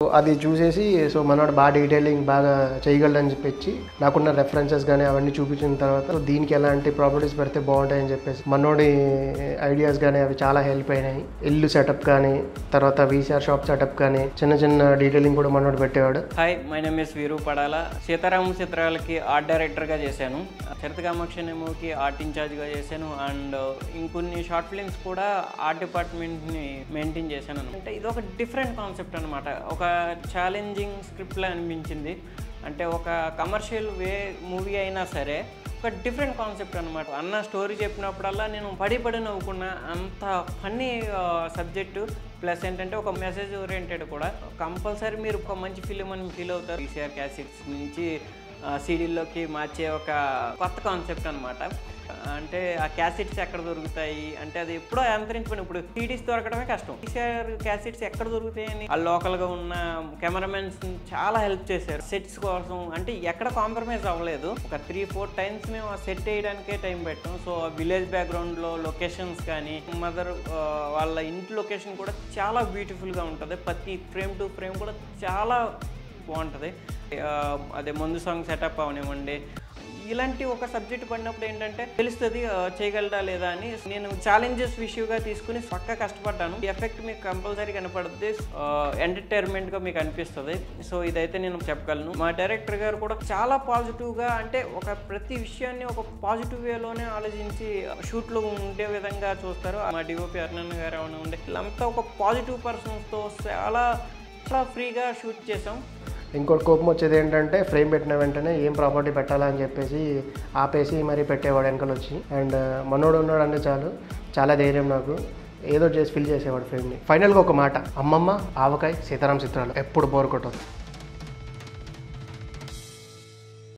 అది చూసేసి సో మనోడు బాగా డీటెయిలింగ్ బాగా చేయగలడని చెప్పి నాకున్న రెఫరెన్సెస్ కానీ అవన్నీ చూపించిన తర్వాత సో దీనికి ఎలాంటి ప్రాపర్టీస్ పెడితే బాగుంటాయని చెప్పేసి మనోడి ఐడియాస్ కానీ అవి చాలా హెల్ప్ అయినాయి ఇల్లు సెటప్ కానీ తర్వాత వీసీఆర్ షాప్ సెటప్ కానీ చిన్న చిన్న డీటెయిలింగ్ కూడా మనోడు పెట్టేవాడు హాయ్ మై నేమ్ ఎస్ వీరు పడాల సీతారామ చిత్రాలకి ఆర్ట్ డైరెక్టర్గా చేశాను చరిత కామాక్షి మూవీకి ఆర్ట్ ఇన్ఛార్జ్గా చేశాను అండ్ ఇంకొన్ని షార్ట్ ఫిల్మ్స్ కూడా ఆర్ట్ డిపార్ట్మెంట్ని మెయింటైన్ చేశాను అంటే ఇది ఒక డిఫరెంట్ కాన్సెప్ట్ అనమాట ఒక ఛాలెంజింగ్ స్క్రిప్ట్లా అనిపించింది అంటే ఒక కమర్షియల్ వే మూవీ అయినా సరే ఒక డిఫరెంట్ కాన్సెప్ట్ అనమాట అన్న స్టోరీ చెప్పినప్పుడల్లా నేను పడి పడి నవ్వుకున్నా అంత ఫన్నీ సబ్జెక్టు ప్లస్ ఏంటంటే ఒక మెసేజ్ ఓరియంటెడ్ కూడా కంపల్సరీ మీరు ఒక మంచి ఫిలిం అని ఫీల్ అవుతారు ఈసీఆర్ క్యాసెట్స్ నుంచి సీడీల్లోకి మార్చే ఒక కొత్త కాన్సెప్ట్ అనమాట అంటే ఆ క్యాసెట్స్ ఎక్కడ దొరుకుతాయి అంటే అది ఎప్పుడో అంతరించిపోయిన ఇప్పుడు సీడీస్ దొరకడమే కష్టం ఈసీఆర్ క్యాసెట్స్ ఎక్కడ దొరుకుతాయని ఆ లోకల్గా ఉన్న కెమెరామెన్స్ చాలా హెల్ప్ చేశారు సెట్స్ కోసం అంటే ఎక్కడ కాంప్రమైజ్ అవ్వలేదు ఒక త్రీ ఫోర్ టైమ్స్ మేము ఆ సెట్ వేయడానికే టైం పెట్టాం సో విలేజ్ బ్యాక్గ్రౌండ్లో లొకేషన్స్ కానీ మదర్ వాళ్ళ ఇంటి లొకేషన్ కూడా చాలా బ్యూటిఫుల్గా ఉంటుంది ప్రతి ఫ్రేమ్ టు ఫ్రేమ్ కూడా చాలా బాగుంటుంది ఆ, అదే ముందు సాంగ్ సెటప్ అవనివ్వండి ఇలాంటి ఒక సబ్జెక్ట్ పడినప్పుడు ఏంటంటే తెలుస్తుంది ఆ, చేయగలడా లేదా అని నేను ఛాలెంజెస్ ఇష్యూగా తీసుకుని పక్కా కష్టపడ్డాను ఈ ఎఫెక్ట్ మీకు కంపల్సరీ కనపడుతుంది ఎంటర్టైన్మెంట్గా మీకు అనిపిస్తుంది సో ఇదైతే నేను చెప్పగలను మా డైరెక్టర్ గారు కూడా చాలా పాజిటివ్గా అంటే ఒక ప్రతి విషయాన్ని ఒక పాజిటివ్ వేలోనే ఆలోచించి షూట్లో ఉండే విధంగా చూస్తారు మా డిఓపి అర్ణన్ గారు ఏమైనా ఉండే వీళ్ళంతా ఒక పాజిటివ్ పర్సన్స్తో చాలా చాలా ఫ్రీగా షూట్ చేసాం ఇంకోటి కోపం వచ్చేది ఏంటంటే ఫ్రేమ్ పెట్టిన వెంటనే ఏం ప్రాపర్టీ పెట్టాలా అని చెప్పేసి ఆపేసి మరీ పెట్టేవాడు వెనకాల వచ్చి అండ్ మనోడు ఉన్నాడు అంటే చాలు చాలా ధైర్యం నాకు ఏదో చేసి ఫిల్ చేసేవాడు ఫ్రేమ్ని ఫైనల్గా ఒక మాట అమ్మమ్మ ఆవకాయ సీతారాం చిత్రాలు ఎప్పుడు బోర్ కొట్టదు